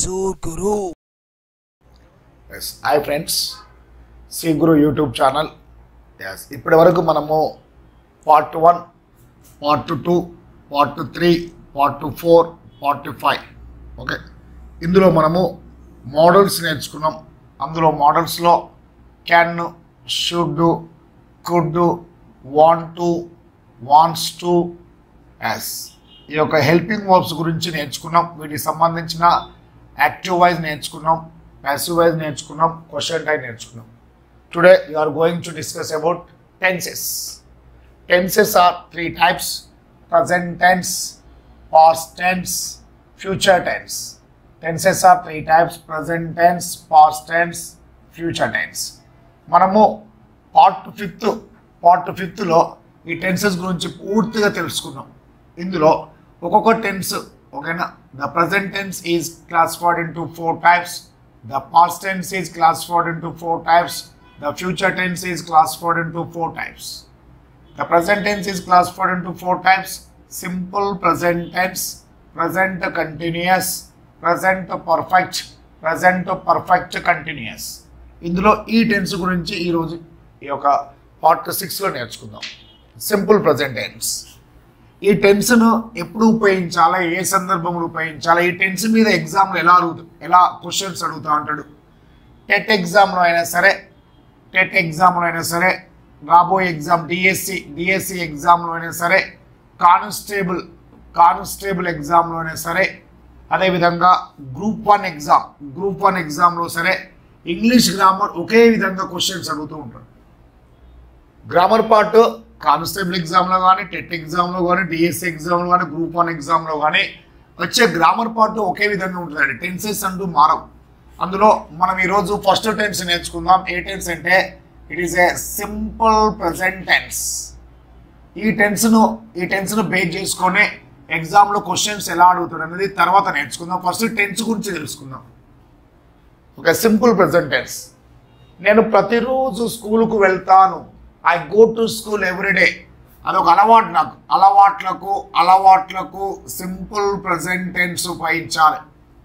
Guru. Yes hi friends C Guru YouTube channel yes ఇప్పటి వరకు మనము part one part two part three part four part five okay ఇందులో మనము models నేర్చుకున్నాం అందులో మోడల్స్లో can should could want to wants to yes ఈ యొక్క హెల్పింగ్ వర్బ్స్ గురించి నేర్చుకున్నాం వీటికి సంబంధించిన యాక్టివ్ వైజ్ నేర్చుకున్నాం ప్యాసివ్ వైజ్ నేర్చుకున్నాం క్వశ్చన్ టైప్ నేర్చుకున్నాం today you are going to discuss about tenses tenses are three types present tense past tense future tense tenses are three types present tense past tense future tense మనము part fifth part ఫిఫ్త్లో ఈ tenses గురించి పూర్తిగా తెలుసుకున్నాం ఇందులో ఒక్కొక్క tense ఓకేనా the present tense is classified into four types the past tense is classified into four types the future tense is classified into four types The present tense is classified into four types simple present tense, present continuous, present perfect, present perfect continuous. ఇందులో ఈ tense గురించి ఈరోజు ఈ యొక్క part సిక్స్లో నేర్చుకుందాం simple present tense ఈ టెన్స్ను ఎప్పుడు ఉపయోగించాలా ఏ సందర్భంలో ఉపయోగించాలా ఈ టెన్స్ మీద ఎగ్జామ్లో ఎలా అడుగుతా ఎలా క్వశ్చన్స్ అడుగుతా అంటాడు టెట్ ఎగ్జామ్లో అయినా సరే టెట్ ఎగ్జామ్లో అయినా సరే రాబోయే ఎగ్జామ్ డిఎస్సి డిఎస్సి ఎగ్జామ్లో అయినా సరే కానిస్టేబుల్ కానిస్టేబుల్ ఎగ్జామ్లో అయినా సరే అదేవిధంగా group one exam group one ఎగ్జామ్లో సరే ఇంగ్లీష్ గ్రామర్ ఒకే విధంగా క్వశ్చన్స్ అడుగుతూ ఉంటారు గ్రామర్ పార్ట్ కానిస్టేబుల్ ఎగ్జామ్లో కానీ టెట్ ఎగ్జామ్లో కానీ డిఎస్సి ఎగ్జామ్లో కానీ గ్రూప్ వన్ ఎగ్జామ్లో కానీ వచ్చే గ్రామర్ పార్ట్ ఒకే విధంగా ఉంటుందండి టెన్సెస్ అంటూ మారవు అందులో మనం ఈరోజు ఫస్ట్ టెన్స్ నేర్చుకుందాం ఏ టెన్స్ అంటే it is a simple present tense ఈ టెన్స్ను ఈ టెన్స్ను బేస్ చేసుకొని ఎగ్జామ్లో క్వశ్చన్స్ ఎలా అడుగుతాడు అనేది తర్వాత నేర్చుకుందాం ఫస్ట్ టెన్స్ గురించి తెలుసుకుందాం ఒక సింపుల్ ప్రజెంట్ టెన్స్ నేను ప్రతిరోజు స్కూల్కు వెళ్తాను I go to school every day అదొక అలవాటు నాకు అలవాట్లకు అలవాట్లకు సింపుల్ ప్రజెంట్ టెన్స్ ఉపయోగించాలి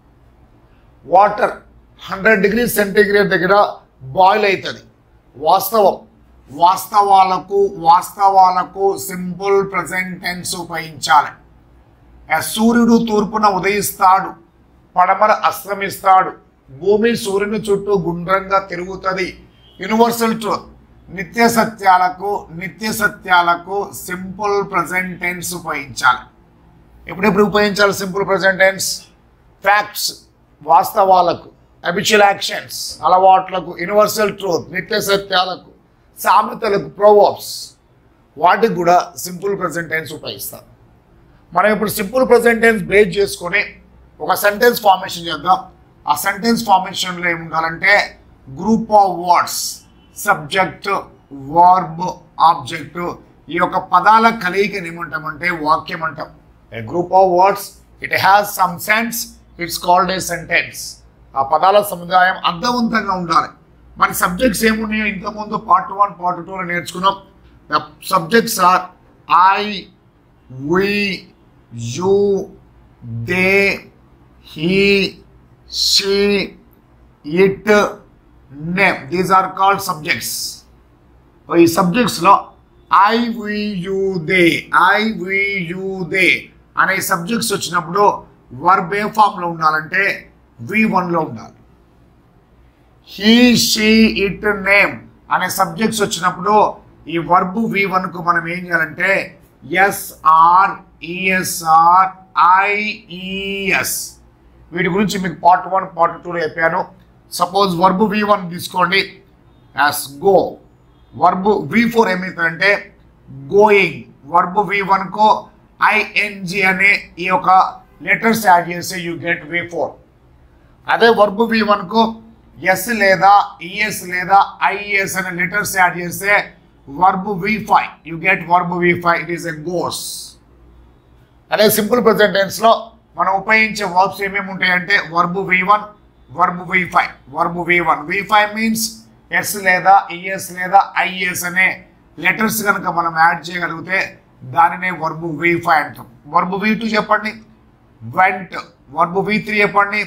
వాటర్ హండ్రెడ్ డిగ్రీ సెంటీగ్రేడ్ దగ్గర బాయిల్ అవుతుంది వాస్తవం వాస్తవాలకు వాస్తవాలకు సింపుల్ ప్రజెంట్ టెన్స్ ఉపయోగించాలి ఆ సూర్యుడు తూర్పున ఉదయిస్తాడు పడమర అస్తమిస్తాడు భూమి సూర్యుని చుట్టూ గుండ్రంగా తిరుగుతుంది యూనివర్సల్ ట్రూత్ నిత్య సత్యాలకు నిత్య సత్యాలకు సింపుల్ ప్రజెంట్ టెన్స్ ఉపయోగించాలి ఎప్పుడెప్పుడు ఉపయోగించాలి సింపుల్ ప్రజెంట్ టెన్స్ ఫ్యాక్ట్స్ వాస్తవాలకు అబిచువల్ యాక్షన్స్ అలవాట్లకు యూనివర్సల్ ట్రూత్ నిత్య సత్యాలకు సామెతలకు ప్రోవర్బ్స్ వాటికి కూడా సింపుల్ ప్రజెంట్ టెన్స్ ఉపయోగిస్తాం మనం ఇప్పుడు సింపుల్ ప్రజెంట్ టెన్స్ బేస్ చేసుకొని ఒక సెంటెన్స్ ఫార్మేషన్ చేద్దాం ఆ సెంటెన్స్ ఫార్మేషన్లో ఏముండాలంటే group of words subject verb object ఈ యొక్క పదాల కలయికని ఏమంటామంటే వాక్యం అంటాం a group of words it has some sense it's called a sentence ఆ పదాల సముదాయం అర్థవంతంగా ఉండాలి మన సబ్జెక్ట్స్ ఏమున్నాయో ఇంతకుముందు పార్ట్ వన్ పార్ట్ టూలో నేర్చుకున్నాం the subjects are I we, you, they, he, she, it, name. These are called subjects. ఈ సబ్జెక్ట్స్లో I we you they I we you they అనే సబ్జెక్ట్స్ వచ్చినప్పుడు వర్బ్ ఏ ఫామ్లో ఉండాలంటే వి వన్లో ఉండాలి హీ షీ ఇట్ నేమ్ అనే సబ్జెక్ట్స్ వచ్చినప్పుడు ఈ వర్బ్ వి వన్కు మనం ఏం చేయాలంటే ఎస్ఆర్ ఈఎస్ఆర్ ఐఈఎస్ వీటి గురించి మీకు పార్ట్ వన్ పార్ట్ టూలో చెప్పాను సపోజ్ వర్బ్ వి వన్ తీసుకోండి as go verb V four ఏమవుతుందంటే గోయింగ్ వర్బ్ వి వన్కు ఐఎన్జి అనే ఈ యొక్క లెటర్స్ యాడ్ చేస్తే యూ గెట్ వి ఫోర్ అదే వర్బ్ వి వన్కు ఎస్ లేదా ఈఎస్ లేదా ఐఎస్ అనే లెటర్స్ యాడ్ చేస్తే verb V five you get verb V five it is a goes అదే సింపుల్ ప్రజెంట్ టెన్స్లో మనం ఉపయోగించే వర్బ్స్ ఏమేమి ఉంటాయంటే verb V one verb V five verb V one V five means S లేదా ES లేదా IS అనే లెటర్స్ కనుక మనం యాడ్ చేయగలిగితే దానినే వర్బ్ వి ఫైవ్ అంటాం వర్బ్ వి టూ చెప్పండి వెంట్ వర్బ్ వి త్రీ చెప్పండి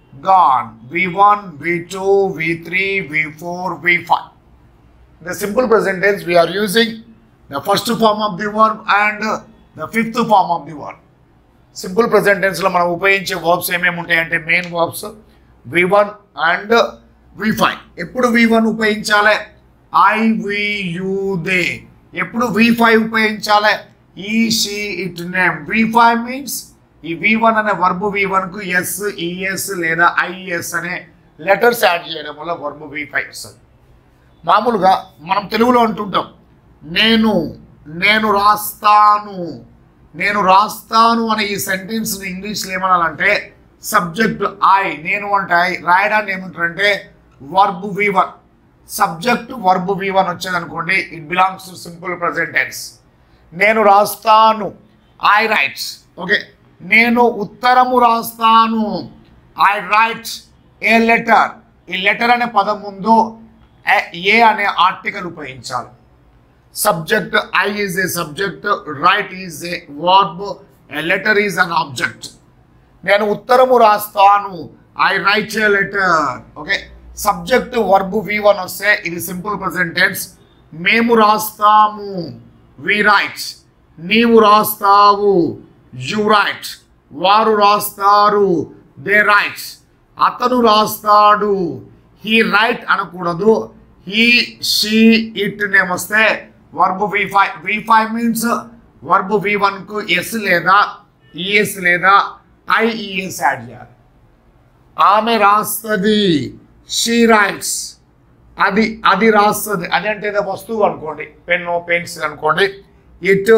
gone v1 v2 v3 v4 v5 the simple present tense we are using the first form of the verb and uh, the fifth form of the verb simple present టెన్స్లో మనం ఉపయోగించే verbs ఏమేమి ఉంటాయంటే main verbs V one and V five ఎప్పుడు V one ఉపయోగించాలి I we you they ఎప్పుడు V five ఉపయోగించాలి he she it name V five means ఈ వి వన్ అనే వర్బ్ వి వన్కు ఎస్ ఈఎస్ లేదా ఐఎస్ అనే లెటర్స్ యాడ్ చేయడం వల్ల వర్బ్ వి ఫైవ్ వస్తుంది మామూలుగా మనం తెలుగులో అంటుంటాం నేను నేను రాస్తాను నేను రాస్తాను అనే ఈ సెంటెన్స్ని ఇంగ్లీష్లో ఏమనాలంటే సబ్జెక్ట్ ఐ నేను అంటే ఐ రాయడాన్ని ఏమంటారంటే verb V one subject verb V one వచ్చేది అనుకోండి it belongs to simple present tense నేను రాస్తాను ఐ రైట్స్ ఓకే నేను ఉత్తరము రాస్తాను ఐ రైట్ ఏ లెటర్ ఈ లెటర్ అనే పదం ముందు ఏ- ఏ అనే ఆర్టికల్ ఉపయోగించాలి subject I is a subject, right is a verb, a letter is an object. నేను ఉత్తరము రాస్తాను I write a letter okay subject verb V one వస్తే ఇది సింపుల్ ప్రజెంట్ టెన్స్ మేము రాస్తాము వి రైట్ నీవు రాస్తావు యు రైట్ వారు రాస్తారు దే రైట్ అతను రాస్తాడు హీ రైట్ అనకూడదు హీ షీ ఇట్ నేమ్ వస్తే verb V five V five means verb V వన్కు ఎస్ లేదా ఈఎస్ లేదా ఐఈఎస్ యాడ్ చేయాలి ఆమె రాస్తుంది షీ రైట్స్ అది అది రాస్తుంది అది అంటే ఏదో వస్తువు అనుకోండి పెన్ను పెన్సిల్ అనుకోండి it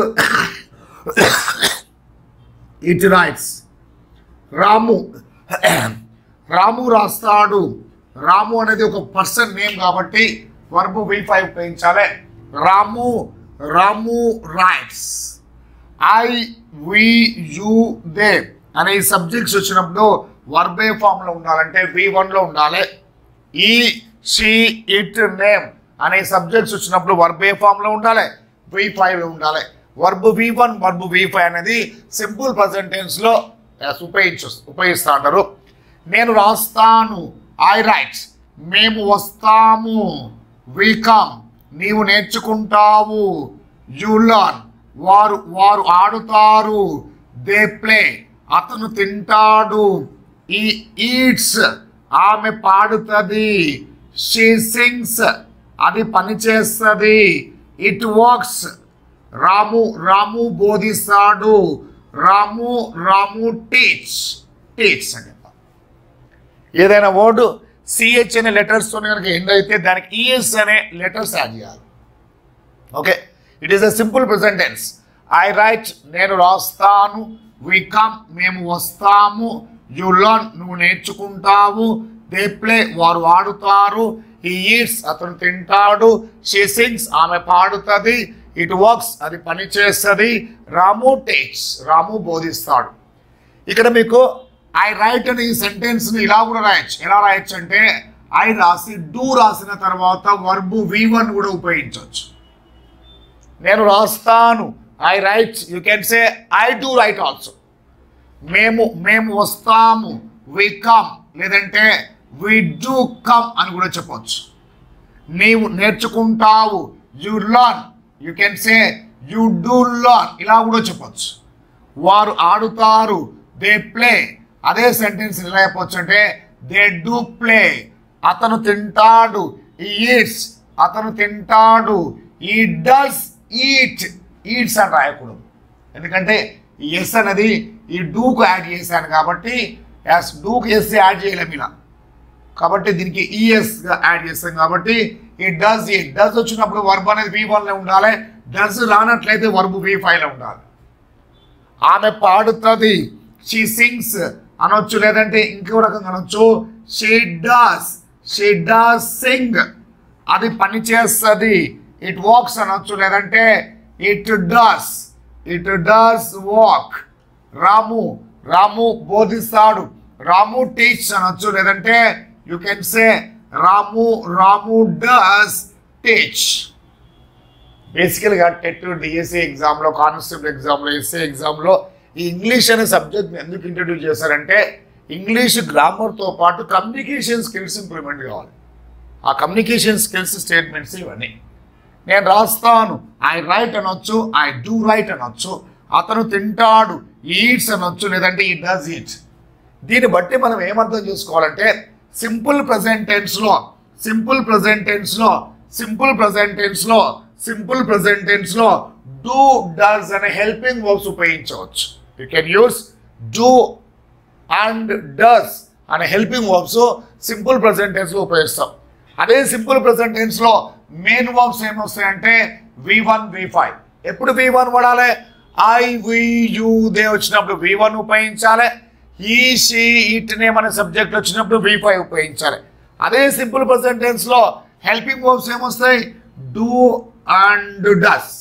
it writes Ramu Ramu రాస్తాడు రాము అనేది ఒక పర్సన్ నేమ్ కాబట్టి వర్బ్ వి ఫైవ్ ఉపయోగించాలి Ramu Ramu writes I we you they అనే ఈ సబ్జెక్ట్స్ వచ్చినప్పుడు వర్బే ఫామ్లో ఉండాలంటే వి వన్లో ఉండాలి ఈ షీ ఇట్ నేమ్ అనే సబ్జెక్ట్స్ వచ్చినప్పుడు వర్బే ఫామ్లో ఉండాలి వి ఫైవ్లో ఉండాలి verb V one verb V five అనేది సింపుల్ ప్రజెంట్ టెన్స్లో ఉపయోగించు ఉపయోగిస్తూ ఉంటారు నేను రాస్తాను ఐ రైట్స్ మేము వస్తాము వి కమ్ నీవు నేర్చుకుంటావు యు లర్న్ వారు వారు ఆడుతారు దే ప్లే అతను తింటాడు ఈ ఈట్స్ ఆమె పాడుతుంది షీ సింగ్స్ అది పని చేస్తుంది ఇట్ వర్క్స్ రాము రాము బోధిస్తాడు రాము రాము టీచ్ టీచ్ అని చెప్పాలి ఏదైనా వర్డ్ సిహెచ్ అనే లెటర్స్తో కనుక ఎండ్ అయితే దానికి ఈఎస్ అనే లెటర్స్ యాడ్ చేయాలి okay it is a simple present tense I write నేను రాస్తాను వి కమ్ మేము వస్తాము యు లర్న్ నువ్వు నేర్చుకుంటావు దే ప్లే వారు ఆడుతారు ఈ ఈట్స్ అతను తింటాడు షీ సింగ్స్ ఆమె పాడుతుంది ఇట్ వర్క్స్ అది పని చేస్తుంది రాము టేక్స్ రాము బోధిస్తాడు ఇక్కడ మీకు ఐ రైట్ అనే ఈ సెంటెన్స్ని ఇలా కూడా రాయొచ్చు ఎలా రాయొచ్చు అంటే ఐ రాసి డూ రాసిన తర్వాత వర్బు వి వన్ కూడా ఉపయోగించవచ్చు నేను రాస్తాను I write you can say I do write also మేము మేము వస్తాము వి కమ్ లేదంటే వి డూ కమ్ అని కూడా చెప్పవచ్చు నీవు నేర్చుకుంటావు you learn you can say you do learn ఇలా కూడా చెప్పొచ్చు వారు ఆడుతారు దే ప్లే అదే సెంటెన్స్ ఎలా చెప్పొచ్చు అంటే దే డూ ప్లే అతను తింటాడు ఈ ఈట్స్ అతను తింటాడు ఈ డస్ ఈట్ ఈట్స్ అని రాయకూడదు ఎందుకంటే ఈ ఎస్ అనేది ఈ డూకు యాడ్ చేశాను కాబట్టి ఎస్ డూకు ఎస్ యాడ్ చేయలేము ఇలా కాబట్టి దీనికి ఈఎస్ గా యాడ్ చేస్తాం కాబట్టి ఈ డస్ ఈ డస్ వచ్చినప్పుడు వర్బ్ అనేది వి వన్లో ఉండాలి డస్ రానట్లయితే వర్బ్ వి ఫైవ్లో ఉండాలి ఆమె పాడుతుంది షీ సింగ్స్ అనొచ్చు లేదంటే ఇంకో రకంగా అనొచ్చు she does she does sing అది పని చేస్తుంది ఇట్ వాక్స్ అనొచ్చు లేదంటే it does it does work Ramu Ramu బోధిస్తాడు రాము టీచ్ అనొచ్చు లేదంటే you can say Ramu Ramu does teach బేసికల్గా టెట్ డిఎస్సి ఎగ్జామ్లో కానిస్టేబుల్ ఎగ్జామ్లో ఎస్ఏ ఎగ్జామ్లో ఈ ఇంగ్లీష్ అనే సబ్జెక్ట్ని ఎందుకు ఇంట్రడ్యూస్ చేశారంటే ఇంగ్లీష్ గ్రామర్తో పాటు కమ్యూనికేషన్ స్కిల్స్ ఇంప్రూవ్మెంట్ కావాలి ఆ కమ్యూనికేషన్ స్కిల్స్ స్టేట్మెంట్స్ ఇవన్నీ నేను రాస్తాను ఐ రైట్ అనొచ్చు ఐ డూ రైట్ అనొచ్చు అతను తింటాడు ఈట్స్ అనొచ్చు లేదంటే ఈ డస్ ఈట్ దీన్ని బట్టి మనం ఏమర్థం చేసుకోవాలంటే సింపుల్ ప్రజెంట్ టెన్స్లో సింపుల్ ప్రజెంట్ టెన్స్లో సింపుల్ ప్రజెంట్ టెన్స్లో సింపుల్ ప్రజెంట్ టెన్స్లో డూ డస్ అనే హెల్పింగ్ వర్బ్స్ ఉపయోగించవచ్చు you can use do and does అనే హెల్పింగ్ వర్బ్స్ సింపుల్ ప్రజెంట్ టెన్స్లో ఉపయోగిస్తాం అదే సింపుల్ ప్రజెంట్ టెన్స్లో మెయిన్ వర్బ్స్ ఏమొస్తాయంటే వి వన్ వి ఫైవ్ ఎప్పుడు వి వన్ వాడాలి ఐ వి యు దే వచ్చినప్పుడు వి వన్ ఉపయోగించాలి ఈ షీ ఇట్ నేమ్ అనే సబ్జెక్ట్ వచ్చినప్పుడు వి ఫైవ్ ఉపయోగించాలి అదే సింపుల్ ప్రజెంట్ టెన్స్లో హెల్పింగ్ వర్బ్స్ ఏమొస్తాయి డూ అండ్ డస్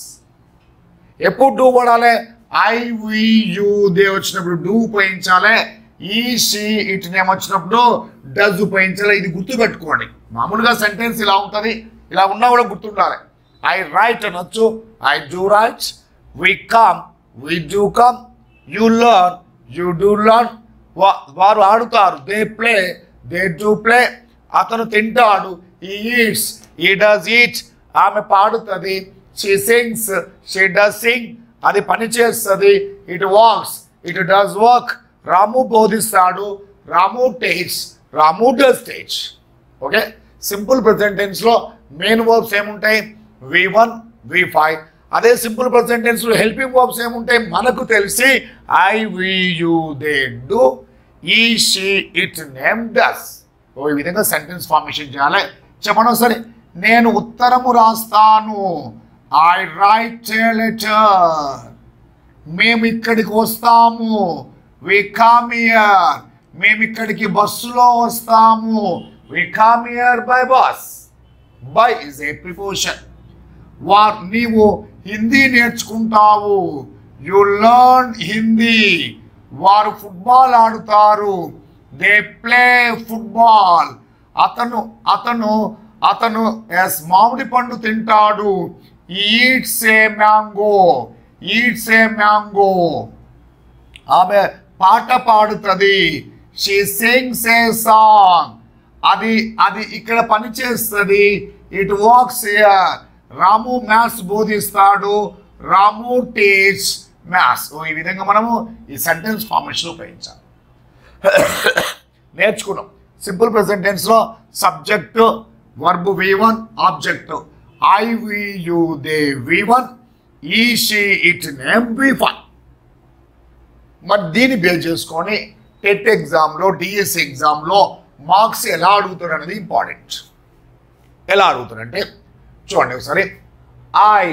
ఎప్పుడు డూ వాడాలి ఐ వి యు దే వచ్చినప్పుడు డూ ఉపయోగించాలి ఈ షీ ఇట్ నేమ్ వచ్చినప్పుడు డస్ ఉపయోగించాలి ఇది గుర్తుపెట్టుకోండి మామూలుగా సెంటెన్స్ ఇలా ఉంటుంది ఇలా ఉన్నా కూడా గుర్తుండాలి ఐ రైట్ అనొచ్చు I do write we come we do come you learn you do learn వారు ఆడుతారు they play they do play అతను తింటాడు he eats he does eat ఆమె పాడుతుంది she sings she does sing అది పని చేస్తుంది it works it does work Ramu బోధిస్తాడు Ramu teaches Ramu does teach okay simple present టెన్స్లో మెయిన్ వర్బ్స్ ఏముంటాయి వి వన్ వి ఫైవ్ అదే సింపుల్ ప్రజెంట్ టెన్స్లో హెల్పింగ్ వర్బ్స్ ఏముంటాయి మనకు తెలిసి I we you they do he she it name does ఓ ఈ విధంగా సెంటెన్స్ ఫార్మేషన్ చేయాలి చెప్పండి ఒకసారి నేను ఉత్తరము రాస్తాను ఐ రైట్ లెటర్ మేము ఇక్కడికి వస్తాము వి కమ్ హియర్ మేము ఇక్కడికి బస్సులో వస్తాము we come here by bus by is a preposition వా నీవు హిందీ నేర్చుకుంటావు యు లర్న్ హిందీ వారు ఫుట్బాల్ ఆడుతారు దే ప్లే ఫుట్బాల్ అతను అతను అతను ఎస్ మామిడి పండు తింటాడు eats a mango eats a mango ఆమె పాట పాడుతుంది షీ సింగ్స్ ఏ సాంగ్ అది అది ఇక్కడ పని చేస్తుంది ఇట్ వాక్స్ రాము మ్యాథ్స్ బోధిస్తాడు రాము టీచ్ మ్యాథ్స్ ఈ విధంగా మనము ఈ సెంటెన్స్ ఫార్మేషన్ ఉపయోగించాలి నేర్చుకున్నాం సింపుల్ ప్రెసెంట్ టెన్స్లో subject verb V one object I we you they V one he she it name V five మరి దీన్ని బేస్ చేసుకొని టెట్ ఎగ్జామ్లో డిఎస్ ఎగ్జామ్లో మార్క్స్ ఎలా అడుగుతారు అనేది ఇంపార్టెంట్ ఎలా అడుగుతారంటే చూడండి ఒకసారి ఐ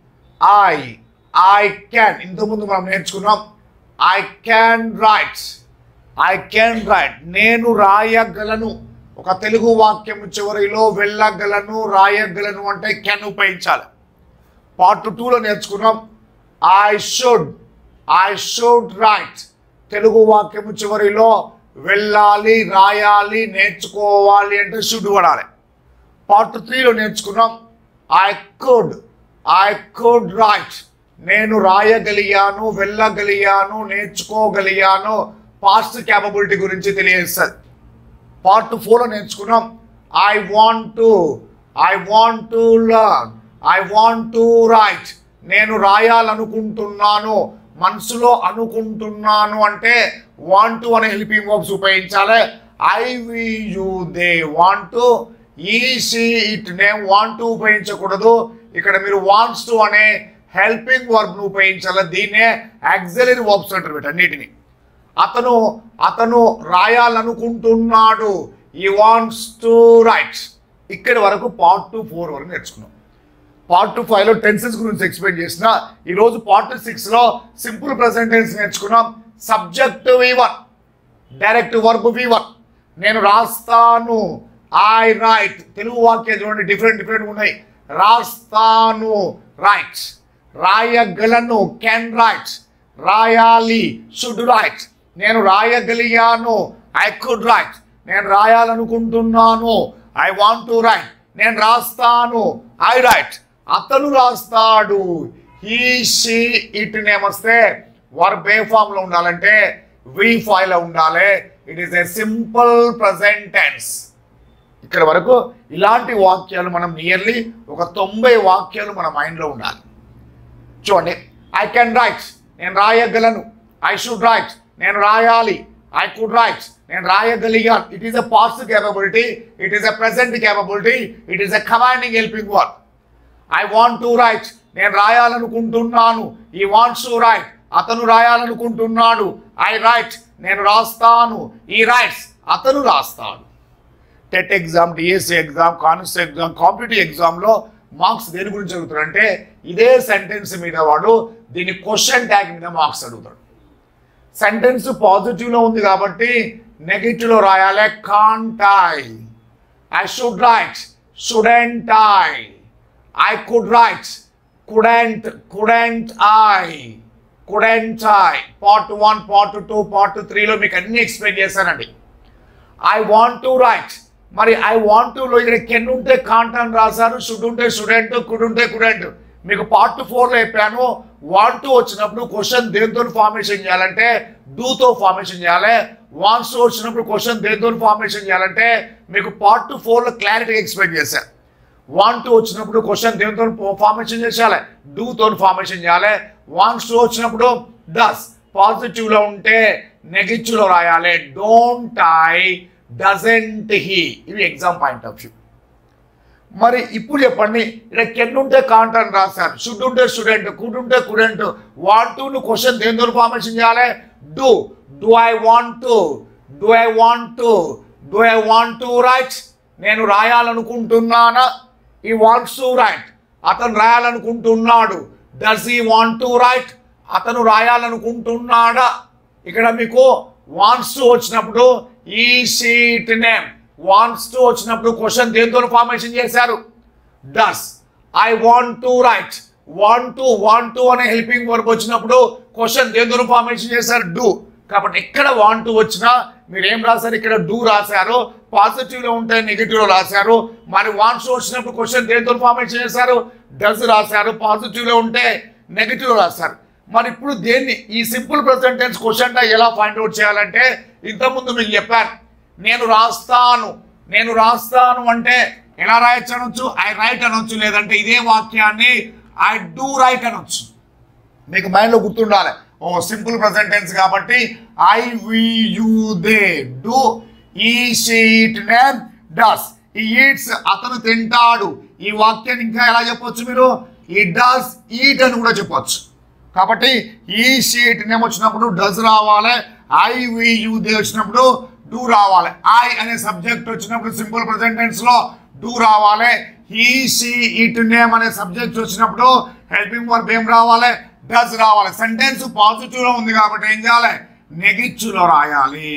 ఐ ఐ క్యాన్ ఇంతకుముందు మనం నేర్చుకున్నాం I can write I can write నేను రాయగలను ఒక తెలుగు వాక్యం చివరిలో వెళ్ళగలను రాయగలను అంటే కెన్ ఉపయోగించాలి పార్ట్ టూలో నేర్చుకున్నాం I should I should write Telugu వాక్యము చివరిలో వెళ్ళాలి రాయాలి నేర్చుకోవాలి అంటే షుడ్ పడాలి పార్ట్ త్రీలో నేర్చుకున్నాం I could I could write నేను రాయగలిగాను వెళ్ళగలిగాను నేర్చుకోగలిగాను పాస్ట్ క్యాపబిలిటీ గురించి తెలియజేస్తుంది పార్ట్ ఫోర్లో నేర్చుకున్నాం I want to I want to learn I want to write నేను రాయాలనుకుంటున్నాను మనసులో అనుకుంటున్నాను అంటే వాంట్ టు అనే హెల్పింగ్ వర్బ్స్ ఉపయోగించాలి I we you they want to he she it name want to ఉపయోగించకూడదు ఇక్కడ మీరు వాంట్స్ టు అనే హెల్పింగ్ వర్బ్ను ఉపయోగించాలి దీన్నే యాక్సలరీ వర్బ్స్ అంటారు వీటన్నిటిని అతను అతను రాయాలనుకుంటున్నాడు ఈ వాంట్స్ టు రైట్ ఇక్కడి వరకు పార్ట్ టూ ఫోర్ వరకు నేర్చుకున్నాం పార్ట్ టూ ఫైవ్లో టెన్సెస్ గురించి ఎక్స్ప్లెయిన్ చేసిన ఈరోజు పార్ట్ సిక్స్లో సింపుల్ ప్రజెంట్ టెన్స్ నేర్చుకున్నాం subject V one direct verb V one నేను రాస్తాను ఐ రైట్ తెలుగు వాక్యాలు చూడండి డిఫరెంట్ డిఫరెంట్ ఉన్నాయి రాస్తాను రైట్ రాయగలను కెన్ రైట్ రాయాలి షుడ్ రైట్ నేను రాయగలిగాను ఐ కుడ్ రైట్ నేను రాయాలనుకుంటున్నాను ఐ వాంట్ టు రైట్ నేను రాస్తాను ఐ రైట్ అతను రాస్తాడు హీ షీ ఇట్ నేమ్ వస్తే వర్బ్ ఏ ఫామ్ లో ఉండాలంటే వి ఫైవ్ లో ఉండాలి it is a simple present tense ఇక్కడ వరకు ఇలాంటి వాక్యాలు మనం నియర్లీ ఒక తొంభై వాక్యాలు మన మైండ్లో ఉండాలి చూడండి ఐ కెన్ రైట్ నేను రాయగలను ఐ షుడ్ రైట్ నేను రాయాలి ఐ కుడ్ రైట్ నేను రాయగలిగాను it is a past capability it is a present capability it is a commanding helping verb I want to write నేను రాయాలనుకుంటున్నాను ఈ వాంట్స్ టు రైట్ అతను రాయాలనుకుంటున్నాడు ఐ రైట్ నేను రాస్తాను ఈ రైట్స్ అతను రాస్తాడు TET exam DSC exam constable exam competitive ఎగ్జామ్లో మార్క్స్ దేని గురించి అడుగుతాడు అంటే ఇదే సెంటెన్స్ మీద వాడు దీని క్వశ్చన్ ట్యాగ్ మీద మార్క్స్ అడుగుతాడు సెంటెన్స్ పాజిటివ్లో ఉంది కాబట్టి నెగిటివ్లో రాయాలి can't I I should write shouldn't I I could write couldn't couldn't I couldn't I part one part two part త్రీలో మీకు అన్ని ఎక్స్ప్లెయిన్ చేశానండి ఐ వాంట్ టు రైట్ మరి ఐ వాంట్ టులో ఇక్కడ కెన్ ఉంటే కాంట్ అని రాశారు షుడ్ ఉంటే స్టూడెంట్ కుడ్ ఉంటే కుడెంట్ మీకు పార్ట్ ఫోర్లో చెప్పాను వాంట్ టు వచ్చినప్పుడు క్వశ్చన్ దేంతో ఫార్మేషన్ చేయాలంటే డూతో ఫార్మేషన్ చేయాలి వాంట్స్ వచ్చినప్పుడు క్వశ్చన్ దేంతో ఫార్మేషన్ చేయాలంటే మీకు పార్ట్ ఫోర్లో క్లారిటీగా ఎక్స్ప్లెయిన్ చేశాను వాంట్ టు వచ్చినప్పుడు క్వశ్చన్ దేంతో ఫార్మేషన్ చేయాలి డూతో ఫార్మేషన్ చేయాలి వాంట్స్ టు వచ్చినప్పుడు డస్ పాజిటివ్లో ఉంటే నెగిటివ్లో రాయాలి డోంట్ ఐ డజంట్ హీ ఇవి ఎగ్జామ్ పాయింట్ ఆఫ్ వ్యూ మరి ఇప్పుడు చెప్పండి ఇక్కడ కెన్ ఉంటే కాంట్ అని రాశారు షుడ్ ఉంటే స్టూడెంట్ కుడ్ ఉంటే కుడెంట్ వాంట్ టు క్వశ్చన్ దేంతో ఫార్మేషన్ చేయాలి do do I want to do I want to do I want to write నేను రాయాలనుకుంటున్నానా ఈ వాంట్స్ టు రైట్ అతను రాయాలనుకుంటున్నాడు does he want to write అతను రాయాలనుకుంటున్నాడా ఇక్కడ మీకు వాంట్స్ టు వచ్చినప్పుడు he she it name wants to వచ్చినప్పుడు క్వశ్చన్ దేంతో ఫార్మేషన్ చేశారు does I want to write want to want to అనే హెల్పింగ్ వర్క్ వచ్చినప్పుడు క్వశ్చన్ దేంతో ఫార్మేషన్ చేశారు డూ కాబట్టి ఎక్కడ వాంట్ టు వచ్చినా మీరు ఏం రాశారు ఇక్కడ డూ రాశారు పాజిటివ్లో ఉంటే నెగిటివ్లో రాశారు మరి వాంట్స్ వచ్చినప్పుడు క్వశ్చన్ దేంతో ఫార్మేషన్ చేశారు డస్ రాశారు పాజిటివ్లో ఉంటే నెగిటివ్ రాశారు మరి ఇప్పుడు దేన్ని ఈ సింపుల్ ప్రెసెంట్ టెన్స్ క్వశ్చన్ ఎలా ఫైండ్ అవుట్ చేయాలంటే ఇంతకుముందు మీకు చెప్పాను నేను రాస్తాను నేను రాస్తాను అంటే ఎలా రాయొచ్చు అనొచ్చు ఐ రైట్ అనొచ్చు లేదంటే ఇదే వాక్యాన్ని ఐ డూ రైట్ అనొచ్చు మీకు మైండ్లో గుర్తుండాలి ఓ సింపుల్ ప్రెసెంట్ టెన్స్ కాబట్టి I we you they do he she it name does he eats అతను తింటాడు ఈ వాక్యాన్ని ఇంకా ఎలా చెప్పొచ్చు మీరు ఈ డస్ ఈట్ అని కూడా చెప్పొచ్చు కాబట్టి ఈ షీట్ నేమ్ వచ్చినప్పుడు డస్ రావాలి ఐ వి యు దే వచ్చినప్పుడు డూ రావాలి ఐ అనే సబ్జెక్ట్ వచ్చినప్పుడు సింపుల్ ప్రెసెంట్ టెన్స్ లో డూ రావాలి హీ షీ ఇట్ నేమ్ అనే సబ్జెక్ట్ వచ్చినప్పుడు హెల్పింగ్ వర్బ్ ఏం రావాలి డస్ రావాలి సెంటెన్స్ పాజిటివ్ లో ఉంది కాబట్టి ఏం చేయాలి నెగిటివ్ లో రాయాలి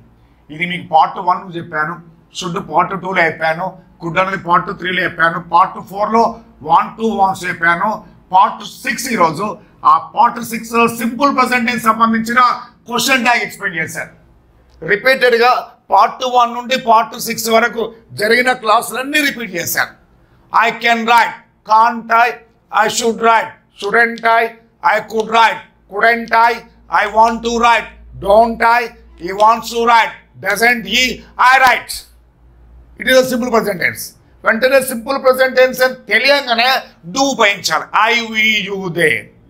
ఇది మీకు పార్ట్ వన్ చెప్పాను షుడ్ పార్ట్ టూలో చెప్పాను గుడ్ అనేది పార్ట్ త్రీలో చెప్పాను పార్ట్ ఫోర్లో వన్ టూ వాన్స్ చెప్పాను పార్ట్ సిక్స్ ఈరోజు ఆ పార్ట్ సిక్స్ సింపుల్ ప్రజెంటెన్స్ సంబంధించిన క్వశ్చన్ ట్యాగ్ ఎక్స్ప్లెయిన్ చేశారు రిపీటెడ్గా పార్ట్ వన్ నుండి పార్ట్ సిక్స్ వరకు జరిగిన క్లాసులన్నీ రిపీట్ చేశాను I can write can't I I should write shouldn't I I could write couldn't I I want to write don't I he wants to right doesn't he I right it is simple present tense వెంటనే simple present tense అని తెలియగానే do ఉపయోగించాలి I we you they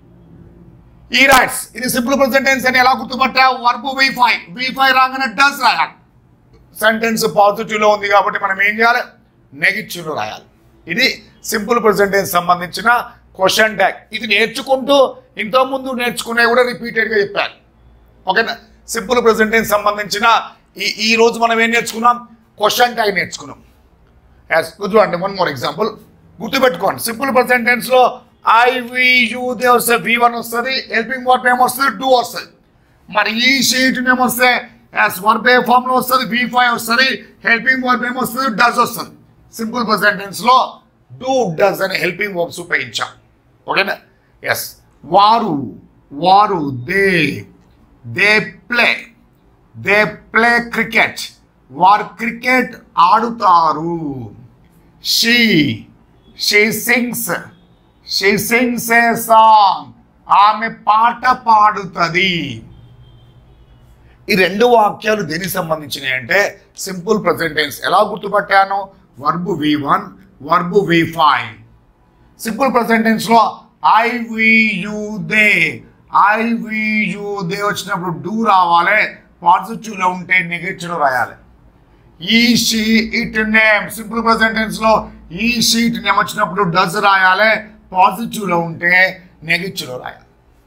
he writes ఇది simple present tense అని ఎలా గుర్తుపట్టా verb V five V five రాగానే does రాయాలి సెంటెన్స్ పాజిటివ్లో ఉంది కాబట్టి మనం ఏం చేయాలి నెగిటివ్లో రాయాలి ఇది సింపుల్ ప్రజెంట్ టెన్స్ సంబంధించిన క్వశ్చన్ ట్యాగ్ ఇది నేర్చుకుంటూ ఇంతకుముందు నేర్చుకునే కూడా రిపీటెడ్గా చెప్పాను ఓకేనా సింపుల్ ప్రజెంట్ టెన్స్ సంబంధించిన ఈ ఈ రోజు మనం ఏం నేర్చుకున్నాం క్వశ్చన్ ట్యాగ్ నేర్చుకున్నాం యాజ్ చూడండి వన్ మోర్ ఎగ్జాంపుల్ గుర్తుపెట్టుకోండి సింపుల్ ప్రజెంట్ టెన్స్ లో ఐ వి యూ దే వస్తే వి వన్ వస్తుంది హెల్పింగ్ వర్క్ ఏం వస్తుంది డూ వస్తుంది మరి ఈ షీట్ ఏమొస్తే యాజ్ వర్బ్ ఏ ఫామ్ లో వస్తుంది వి ఫైవ్ వస్తుంది హెల్పింగ్ వర్బ్ ఏమొస్తుంది డస్ వస్తుంది సింపుల్ ప్రజెంట్ టెన్స్ లో డూ డస్ అనే హెల్పింగ్ వర్బ్స్ ఉపయోగించాం ఓకేనా ఎస్ వారు వారు they they play they play cricket వారు క్రికెట్ ఆడుతారు she she sings she sings a song ఆమె పాట పాడుతుంది ఈ రెండు వాక్యాలు దేనికి సంబంధించినవి అంటే సింపుల్ ప్రజెంట్ టెన్స్ ఎలా గుర్తుపట్టాను verb V one verb V five simple present tense లో I we you they I we you they వచ్చినప్పుడు డూ రావాలి పాజిటివ్ లో ఉంటే నెగటివ్ రాయాలి he she it name simple present tense లో ఈ షీట్ నేమ్ వచ్చినప్పుడు డస్ రాయాలి positive లో ఉంటే నెగటివ్ లో రాయాలి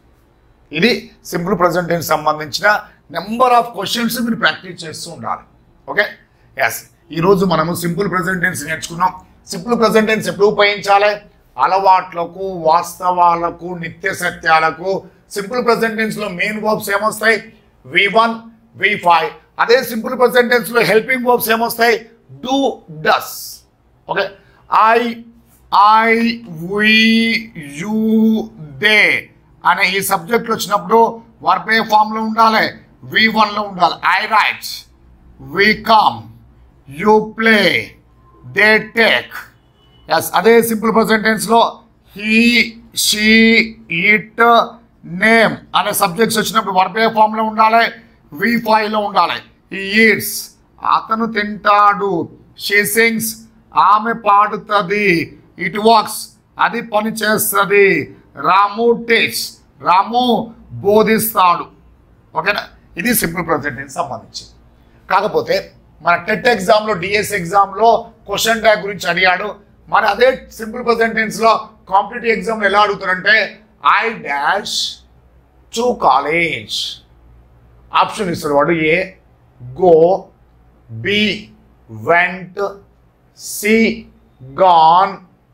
ఇది సింపుల్ ప్రజెంట్ టెన్స్ సంబంధించిన నెంబర్ ఆఫ్ క్వశ్చన్స్ మీరు ప్రాక్టీస్ చేస్తూ ఉండాలి ఓకే ఎస్ ఈరోజు మనము సింపుల్ ప్రజెంట్ టెన్స్ నేర్చుకున్నాం సింపుల్ ప్రజెంట్ టెన్స్ ఎప్పుడు ఉపయోగించాలి అలవాట్లకు వాస్తవాలకు నిత్య సత్యాలకు సింపుల్ ప్రజెంట్ టెన్స్ లో మెయిన్ వర్బ్స్ ఏమొస్తాయి వి వన్ వి ఫైవ్ అదే సింపుల్ ప్రజెంట్ టెన్స్ లో హెల్పింగ్ వర్బ్స్ ఏమొస్తాయి do does okay I I we you they అనే ఈ సబ్జెక్ట్ వచ్చినప్పుడు వర్బ్ ఏ ఫామ్ లో ఉండాలి వి వన్ లో ఉండాలి I write we come you play they take yes అదే సింపుల్ ప్రజెంట్ టెన్స్ లో హీ షీ ఇట్ నేమ్ అనే సబ్జెక్ట్స్ వచ్చినప్పుడు వర్బ్ ఏ ఫామ్ లో ఉండాలి వి ఫైవ్ లో ఉండాలి ఈ ఈట్స్ అతను తింటాడు షీ సింగ్స్ ఆమె పాడుతుంది ఇట్ వాక్స్ అది పని చేస్తుంది రాము టీచ్ రాము బోధిస్తాడు ఓకేనా ఇది సింపుల్ ప్రజెంట్ టెన్స్ సంబంధించి కాకపోతే మన టెట్ ఎగ్జామ్లో డిఎస్ ఎగ్జామ్లో క్వశ్చన్ ట్యాగ్ గురించి అడిగాడు మరి అదే సింపుల్ ప్రజెంట్ టెన్స్లో కాంపిటేటివ్ ఎగ్జామ్లో ఎలా అడుగుతారంటే I dash to college option ఇస్తాడు వాడు A go B went C gone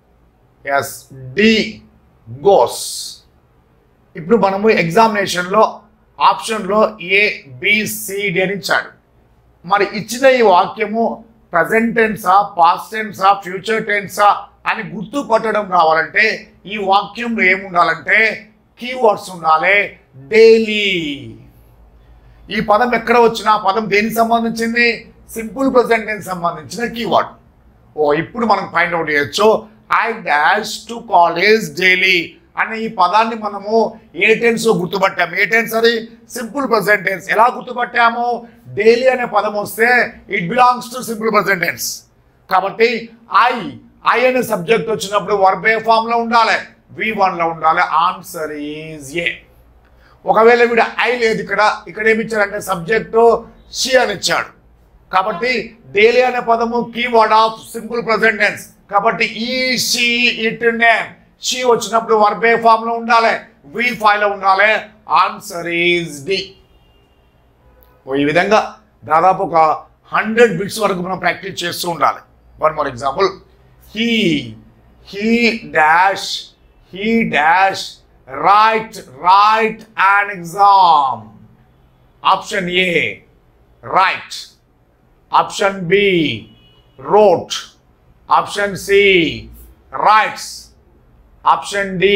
yes D goes ఇప్పుడు మనము ఎగ్జామినేషన్లో ఆప్షన్లో ఏ బిసిడి అని ఇచ్చాడు మరి ఇచ్చిన ఈ వాక్యము ప్రజెంట్ టెన్సా పాస్ట్ టెన్సా ఫ్యూచర్ టెన్సా అని గుర్తుపట్టడం రావాలంటే ఈ వాక్యంలో ఏముండాలంటే కీవర్డ్స్ ఉండాలి డైలీ ఈ పదం ఎక్కడ వచ్చినా ఆ పదం దేనికి సంబంధించింది సింపుల్ ప్రజెంట్ టెన్స్ సంబంధించిన కీవర్డ్ ఓ ఇప్పుడు మనం ఫైండ్ అవుట్ చేయొచ్చు I dash to college daily అనే ఈ పదాన్ని మనము ఏ టెన్స్ గుర్తుపట్టాము ఏ టెన్స్ అది సింపుల్ ప్రజెంట్ టెన్స్ ఎలా గుర్తుపట్టాము డైలీ అనే పదం వస్తే it belongs to simple present tense కాబట్టి ఐ ఐ అనే సబ్జెక్ట్ వచ్చినప్పుడు వర్బ్ ఏ ఫామ్ లో ఉండాలి వి వన్ లో ఉండాలి ఆన్సర్ ఈజ్ ఏ ఒకవేళ వీడు ఐ లేదు ఇక్కడ ఇక్కడ ఏమి ఇచ్చాడంటే సబ్జెక్టు షీ అని ఇచ్చాడు కాబట్టి డైలీ అనే పదము keyword of simple present tense కాబట్టి he she it name she వచ్చినప్పుడు వర్బ్ ఏ ఫామ్ లో ఉండాలి వి ఫైవ్ లో ఉండాలి ఆన్సర్ ఈజ్ డి ఓ ఈ విధంగా దాదాపు ఒక హండ్రెడ్ బిట్స్ వరకు మనం ప్రాక్టీస్ చేస్తూ ఉండాలి one more example he he dash he dash write write and exam option A write option B wrote option C writes option D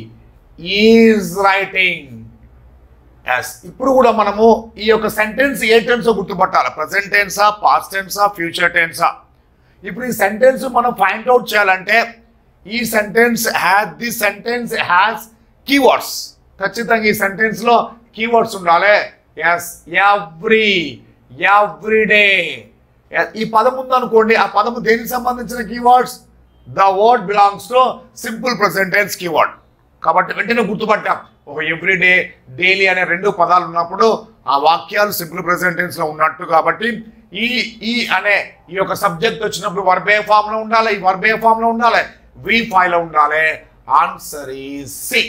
is writing yes ఇప్పుడు కూడా మనము ఈ యొక్క సెంటెన్స్ ఏ టెన్స్ గుర్తుపట్టాలి ప్రజెంట్ టెన్సా పాస్ట్ టెన్సా ఫ్యూచర్ టెన్సా ఇప్పుడు ఈ సెంటెన్స్ మనం ఫైండ్ అవుట్ చేయాలంటే ఈ sentence has the sentence has keywords ఖచ్చితంగా ఈ సెంటెన్స్ లో కీవర్డ్స్ ఉండాలి ఎస్ ఎవ్రీ ఎవ్రీ డే ఈ పదం ఉందనుకోండి ఆ పదము దేనికి సంబంధించిన keywords the word belongs to simple present tense keyword కాబట్టి వెంటనే గుర్తుపట్టాం ఒక ఎవ్రీడే డైలీ అనే రెండు పదాలు ఉన్నప్పుడు ఆ వాక్యాలు సింపుల్ ప్రెసెంట్ టెన్స్ లో ఉన్నట్టు కాబట్టి ఈ ఈ అనే ఈ యొక్క సబ్జెక్ట్ వచ్చినప్పుడు వర్బే ఫామ్ లో ఉండాలి ఈ వర్బే ఫామ్ లో ఉండాలి వి ఫైవ్ లో ఉండాలి ఆన్సర్ ఈ సి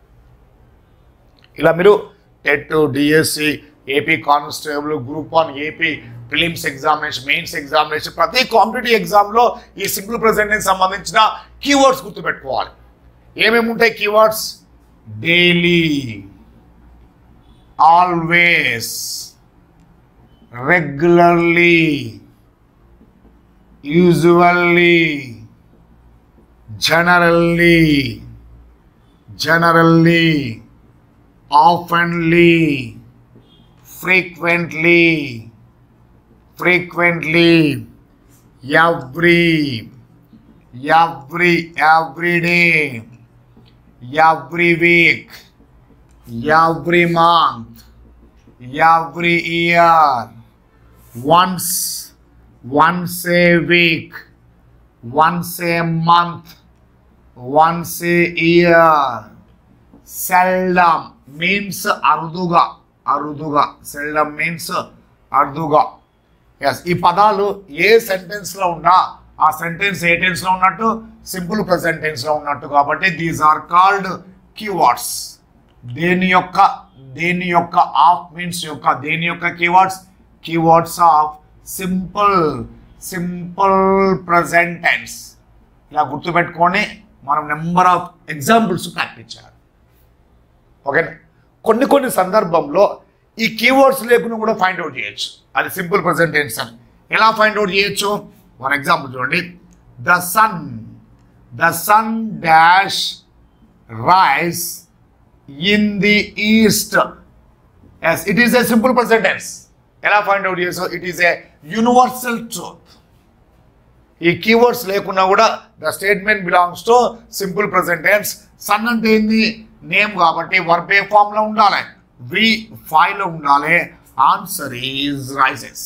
ఇలా మీరు TET DSC AP constable group one AP prelims examination mains examination ప్రతి కాంపిటేటివ్ ఎగ్జామ్లో ఈ సింపుల్ ప్రెసెంట్కి సంబంధించిన కీవర్డ్స్ గుర్తుపెట్టుకోవాలి ఏమేమి ఉంటాయి keywords daily always regularly usually generally generally oftenly, frequently, frequently, every, every, every day, every week, every month, every year once once a week once a month once a year seldom means అరుదుగా అరుదుగా seldom means అరుదుగా yes ఈ పదాలు ఏ sentence లో ఉన్నా ఆ sentence ఏ tense లో ఉన్నట్టు సింపుల్ ప్రెసెంట్ టెన్స్ లో ఉన్నట్టు కాబట్టి దీస్ ఆర్ కాల్డ్ కీవర్డ్స్ దేని యొక్క దేని యొక్క ఆఫ్ మీన్స్ యొక్క దేని యొక్క keywords keywords of simple simple present tense ఇలా గుర్తుపెట్టుకొని మనం నెంబర్ ఆఫ్ ఎగ్జాంపుల్స్ ప్రాక్టీస్ చేయాలి ఓకే కొన్ని కొన్ని సందర్భంలో ఈ కీవర్డ్స్ లేకుండా కూడా ఫైండ్ అవుట్ చేయొచ్చు అది సింపుల్ ప్రెసెంట్ టెన్స్ అని ఎలా ఫైండ్ అవుట్ చేయొచ్చు ఫర్ ఎగ్జాంపుల్ చూడండి the sun the sun dash rise in the east yes it is a simple present tense ఎలా ఫైండ్ అవుట్ చేయొచ్చు it is a universal truth ఈ keywords లేకున్నా కూడా the statement belongs to simple present tense sun అంటే ఏంది name కాబట్టి verb ఏ form లో ఉండాలి వి ఫైవ్ లో ఉండాలి answer is rises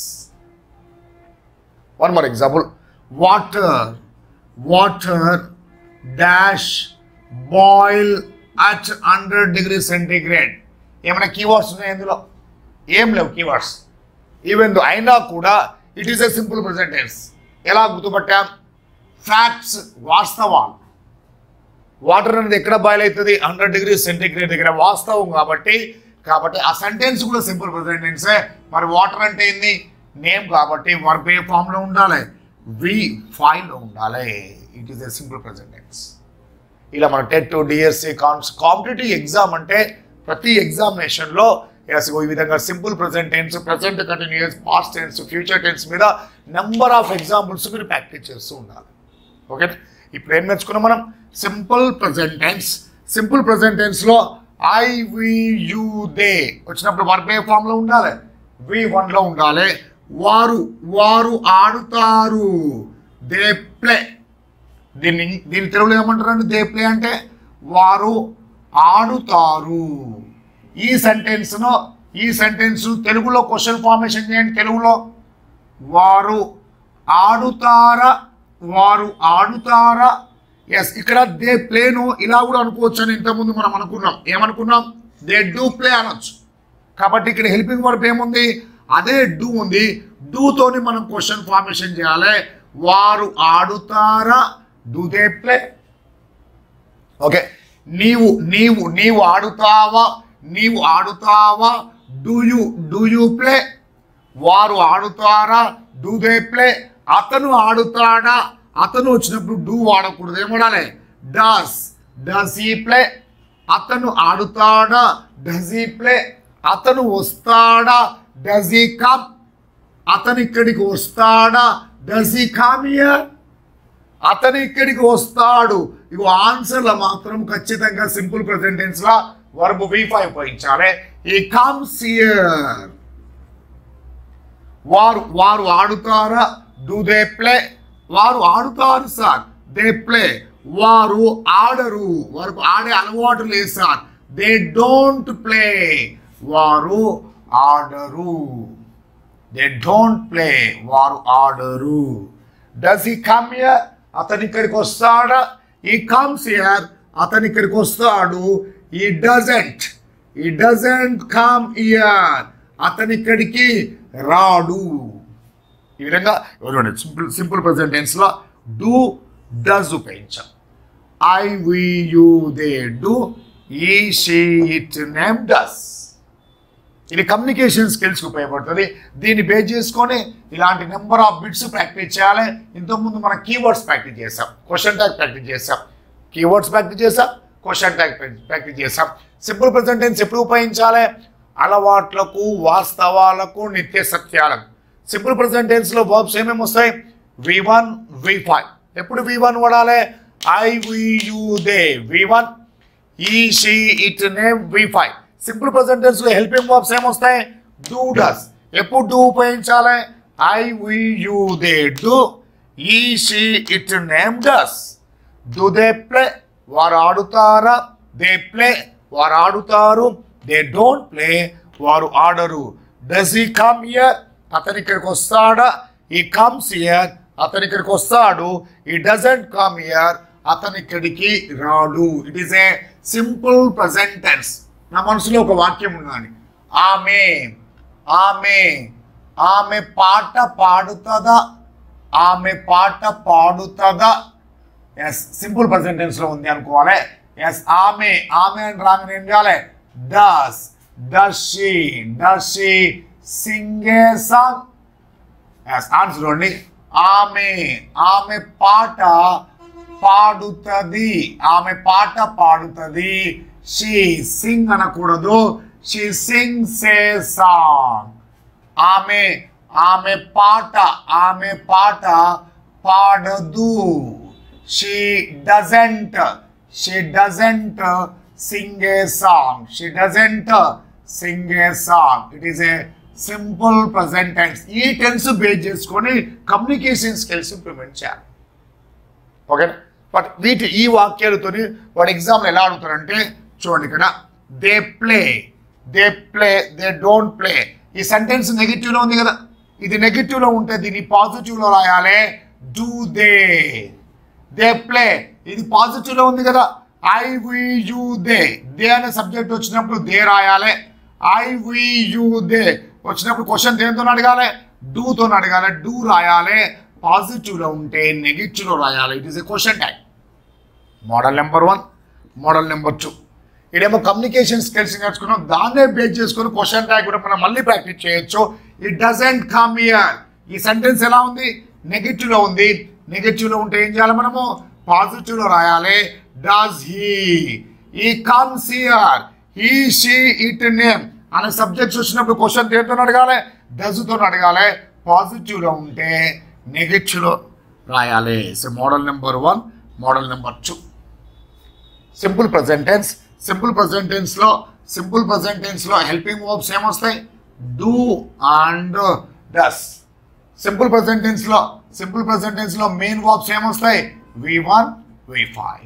one more example water water dash boil at hundred degree centigrade ఏమైనా కీవర్డ్స్ ఉన్నాయి ఇందులో ఏం లేవు కీవర్డ్స్ ఈవెన్ అయినా కూడా it is a simple present tense ఎలా గుర్తుపట్టాం ఫ్యాక్ట్స్ వాస్తవాలు వాటర్ అనేది ఎక్కడ బాయిల్ అవుతుంది హండ్రెడ్ డిగ్రీ సెంటిగ్రేడ్ దగ్గర వాస్తవం కాబట్టి కాబట్టి ఆ సెంటెన్స్ కూడా సింపుల్ ప్రెసెంటెన్సే మరి వాటర్ అంటే ఏంది నేమ్ కాబట్టి వర్బ్ ఏ ఫామ్ లో ఉండాలి వి ఫైవ్ లో ఉండాలి it is a simple present tense ఇలా మన టెట్ డిఎస్సి కాన్స్ కాంపిటేటివ్ ఎగ్జామ్ అంటే ప్రతి ఎగ్జామినేషన్లో ఎస్ ఈ విధంగా simple present tense present continuous past tense future tense మీద నెంబర్ ఆఫ్ ఎగ్జాంపుల్స్ మీరు ప్రాక్టీస్ చేస్తూ ఉండాలి ఓకే ఇప్పుడు ఏం నేర్చుకున్నాం మనం simple present tense simple present టెన్స్లో ఐ వి యు దే వచ్చినప్పుడు వర్బ్ ఏ ఫామ్లో ఉండాలి వి వన్లో ఉండాలి వారు వారు ఆడుతారు దే ప్లే దీన్ని దీని తెలుగులో ఏమంటారండి దే ప్లే అంటే వారు ఆడుతారు ఈ సెంటెన్స్ను ఈ సెంటెన్స్ తెలుగులో క్వశ్చన్ ఫార్మేషన్ చేయండి తెలుగులో వారు ఆడుతారా వారు ఆడుతారా ఎస్ ఇక్కడ దే ప్లేను ఇలా కూడా అనుకోవచ్చు అని ఇంతకుముందు మనం అనుకున్నాం ఏమనుకున్నాం దే డూ ప్లే అనొచ్చు కాబట్టి ఇక్కడ హెల్పింగ్ వర్బ్ ఏముంది అదే డూ ఉంది డూతోని మనం క్వశ్చన్ ఫార్మేషన్ చేయాలి వారు ఆడుతారా డూ దే ప్లే ఓకే నీవు నీవు నీవు ఆడుతావా నీవు ఆడుతావా do you do you play వారు ఆడుతారా డూ దే ప్లే అతను ఆడుతాడా అతను వచ్చినప్పుడు డూ వాడకూడదు ఏమడాలి డస్ డస్ ఈ ప్లే అతను ఆడుతాడా డస్ ఈ ప్లే అతను వస్తాడా డస్ ఈ కమ్ అతను ఇక్కడికి వస్తాడా డస్ ఈ కమ్ హియర్ అతను ఇక్కడికి వస్తాడు ఇవి ఆన్సర్లో మాత్రం ఖచ్చితంగా సింపుల్ ప్రెసెంటెన్స్ లా వర్బ్ వి ఫైవ్ ఉపయోగించాలి ఈ కమ్స్ హియర్ వారు వారు ఆడుతారా డూ దే ప్లే వారు ఆడుతారు సార్ దే ప్లే వారు ఆడరు వారికి ఆడే అలవాటు లేదు సార్ దే డోంట్ ప్లే వారు ఆడరు దే డోంట్ ప్లే వారు ఆడరు డస్ ఈ కమ్ హియర్ అతను ఇక్కడికి వస్తాడా ఈ కమ్స్ హియర్ అతను ఇక్కడికి వస్తాడు ఈ doesn't he doesn't come here అతను ఇక్కడికి రాడు ఈ విధంగా చూడండి సింపుల్ సింపుల్ ప్రెసెంట్ టెన్స్లో డూ డస్ ఉపయోగించాం I we you they do he she it name does ఇది కమ్యూనికేషన్ స్కిల్స్కి ఉపయోగపడుతుంది దీన్ని బేస్ చేసుకొని ఇలాంటి నెంబర్ ఆఫ్ బిట్స్ ప్రాక్టీస్ చేయాలి ఇంతకుముందు మనం కీవర్డ్స్ ప్రాక్టీస్ చేసాం క్వశ్చన్ ట్యాగ్ ప్రాక్టీస్ చేసాం కీవర్డ్స్ ప్రాక్టీస్ చేసాం క్వశ్చన్ ట్యాగ్ ప్రాక్టీస్ చేసాం సింపుల్ ప్రెసెంటెన్స్ ఎప్పుడు ఉపయోగించాలి అలవాట్లకు వాస్తవాలకు నిత్య సత్యాలకు సింపుల్ ప్రెసెంటెన్స్లో వర్బ్స్ ఏమేమి వస్తాయి వి వన్ వి ఫైవ్ ఎప్పుడు వి వన్ వాడాలి I we you they V one he she it name V five simple present tense లో హెల్పింగ్ వర్బ్స్ ఏమొస్తాయి డూ డస్ ఎప్పుడు డూ ఉపయోగించాలి I we you they do he she it name does do they play వారు ఆడుతారా they play వారు ఆడుతారు they don't play వారు ఆడరు డస్ ఈ కమ్ ఇయర్ అతని ఇక్కడికి వస్తాడా ఈ కమ్స్ ఇయర్ అతని ఇక్కడికి వస్తాడు ఈ డజంట్ కమ్ ఇయర్ అతని ఇక్కడికి రాడు it is a simple present tense నా మనసులో ఒక వాక్యం ఉన్నది ఆమె ఆమె ఆమె పాట పాడుతుందా ఆమె పాట పాడుతుందా ఎస్ సింపుల్ ప్రజెంట్ టెన్స్ లో ఉంది అనుకోవాలి ఎస్ ఆమె ఆమె అని రాగానే ఏం చేయాలి does does she does she sing a song yes answer చూడండి ఆమె ఆమె పాట పాడుతుంది ఆమె పాట పాడుతుంది షీ సింగ్ అనకూడదు షీ సింగ్స్ ఏ సాంగ్ ఆమె ఆమె పాట ఆమె పాట పాడదు she doesn't she doesn't sing a song she doesn't sing a song it is a simple present tense ఈ టెన్స్ బేస్ చేసుకొని కమ్యూనికేషన్ స్కిల్స్ ఇంప్లిమెంట్ చేయాలి ఓకేనా బట్ వీటి ఈ వాక్యాలతోని వాడు ఎగ్జామ్లో ఎలా అడుగుతారంటే చూడండి ఇక్కడ they play they play they don't play ఈ సెంటెన్స్ నెగిటివ్లో ఉంది కదా ఇది నెగిటివ్లో ఉంటే దీన్ని పాజిటివ్లో రాయాలి డూ దే దే ప్లే ఇది పాజిటివ్లో ఉంది కదా I we you they they అనే సబ్జెక్ట్ వచ్చినప్పుడు దే రాయాలి ఐ వి యూ దే వచ్చినప్పుడు క్వశ్చన్ దేంతో అడగాలి డూతో అడగాలి డూ రాయాలి పాజిటివ్లో ఉంటే నెగిటివ్లో రాయాలి it is a question type model number one model number two ఇదేమో కమ్యూనికేషన్ స్కిల్స్ నేర్చుకున్నాం దాన్నే బేస్ చేసుకుని క్వశ్చన్ ట్యాగ్ కూడా మనం మళ్ళీ ప్రాక్టీస్ చేయొచ్చు ఇట్ డజంట్ కమ్ ఇయర్ ఈ సెంటెన్స్ ఎలా ఉంది నెగిటివ్ లో ఉంది నెగిటివ్ లో ఉంటే ఏం చేయాలి మనము పాజిటివ్ లో రాయాలి does he he comes here he she it name అనే సబ్జెక్ట్స్ వచ్చినప్పుడు క్వశ్చన్ దేంతో అడగాలి డజ్తో అడగాలి పాజిటివ్ లో ఉంటే నెగిటివ్ లో రాయాలి so model number one model number two simple present tense simple present tense లో సింపుల్ ప్రజెంట్ టెన్స్ లో హెల్పింగ్ వర్బ్స్ ఏమొస్తాయి do and does simple present tense లో సింపుల్ ప్రజెంట్ టెన్స్ లో మెయిన్ వర్బ్స్ ఏమొస్తాయి V one V five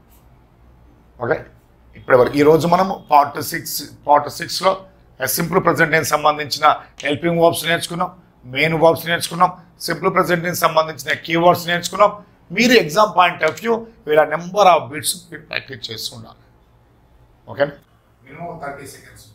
okay ఇప్పటి వరకు ఈరోజు మనం పార్ట్ సిక్స్ పార్ట్ సిక్స్లో సింపుల్ ప్రజెంట్ టెన్స్ సంబంధించిన హెల్పింగ్ వర్బ్స్ నేర్చుకున్నాం మెయిన్ వర్బ్స్ నేర్చుకున్నాం సింపుల్ ప్రజెంట్ టెన్స్ సంబంధించిన కీవర్డ్స్ నేర్చుకున్నాం మీరు ఎగ్జామ్ పాయింట్ ఆఫ్ వ్యూ వీళ్ళ నెంబర్ ఆఫ్ బిట్స్ మీరు ప్రాక్టీస్ చేస్తుండాలి ఓకే మినిమం థర్టీ సెకండ్స్